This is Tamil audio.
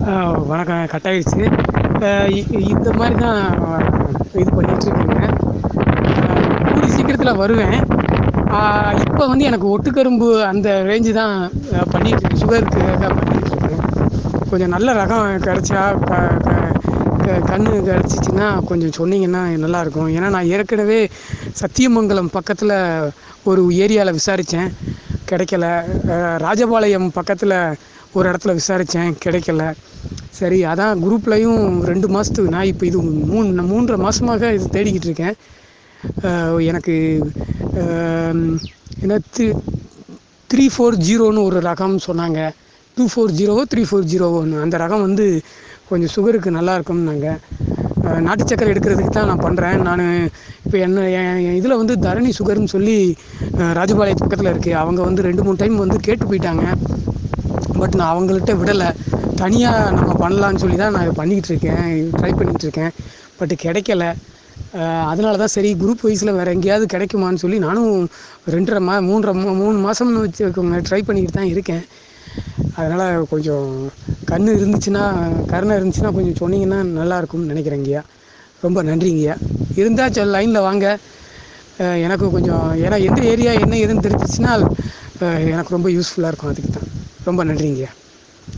வணக்கம் கட் ஆகிடுச்சு இந்த மாதிரி தான் இது பண்ணிகிட்ருக்கேங்க கூடிய சீக்கிரத்தில் வருவேன் இப்போ வந்து எனக்கு ஒட்டுக்கரும்பு அந்த ரேஞ்சு தான் பண்ணிகிட்ருக்கேன் சுகருக்காக பண்ணிகிட்ருக்கேன் கொஞ்சம் நல்ல ரகம் கிடச்சா க க க கன்று கிடச்சிச்சின்னா கொஞ்சம் சொன்னீங்கன்னா நல்லாயிருக்கும் ஏன்னா நான் ஏற்கனவே சத்தியமங்கலம் பக்கத்தில் ஒரு ஏரியாவில் விசாரித்தேன் கிடைக்கல ராஜபாளையம் பக்கத்தில் ஒரு இடத்துல விசாரித்தேன் கிடைக்கல சரி அதான் குரூப்லேயும் ரெண்டு மாதத்துக்கு நான் இப்போ இது மூணு மூன்றரை மாதமாக இது தேடிக்கிட்டு இருக்கேன் எனக்கு என்ன த்ரீ த்ரீ ஃபோர் ஜீரோன்னு ஒரு ரகம் சொன்னாங்க டூ ஃபோர் ஜீரோவோ த்ரீ ஃபோர் ஜீரோவோன்னு அந்த ரகம் வந்து கொஞ்சம் சுகருக்கு நல்லா இருக்கும்னாங்க நாட்டு சக்கரை எடுக்கிறதுக்கு தான் நான் பண்ணுறேன் நான் இப்போ என்ன என் இதில் வந்து தரணி சுகர்னு சொல்லி ராஜபாளையத்து பக்கத்தில் இருக்குது அவங்க வந்து ரெண்டு மூணு டைம் வந்து கேட்டு போயிட்டாங்க பட் நான் அவங்கள்ட்ட விடலை தனியாக நம்ம பண்ணலான்னு சொல்லி தான் நான் பண்ணிக்கிட்டு இருக்கேன் ட்ரை பண்ணிக்கிட்டு இருக்கேன் பட் கிடைக்கல அதனால தான் சரி குரூப் வைஸில் வேறு எங்கேயாவது கிடைக்குமான்னு சொல்லி நானும் ரெண்டரை மா மூன்றரை மூ மூணு மாதம்னு வச்சுக்கோங்க ட்ரை பண்ணிக்கிட்டு தான் இருக்கேன் அதனால் கொஞ்சம் கன்று இருந்துச்சுன்னா கருணை இருந்துச்சுன்னா கொஞ்சம் சொன்னீங்கன்னா நல்லாயிருக்கும்னு நினைக்கிறேங்கய்யா ரொம்ப நன்றிங்கய்யா இருந்தால் சொல் லைனில் வாங்க எனக்கு கொஞ்சம் ஏன்னா எந்த ஏரியா என்ன ஏதுன்னு தெரிஞ்சிச்சுன்னா எனக்கு ரொம்ப யூஸ்ஃபுல்லாக இருக்கும் அதுக்கு தான் ரொம்ப நன்றிங்கய்யா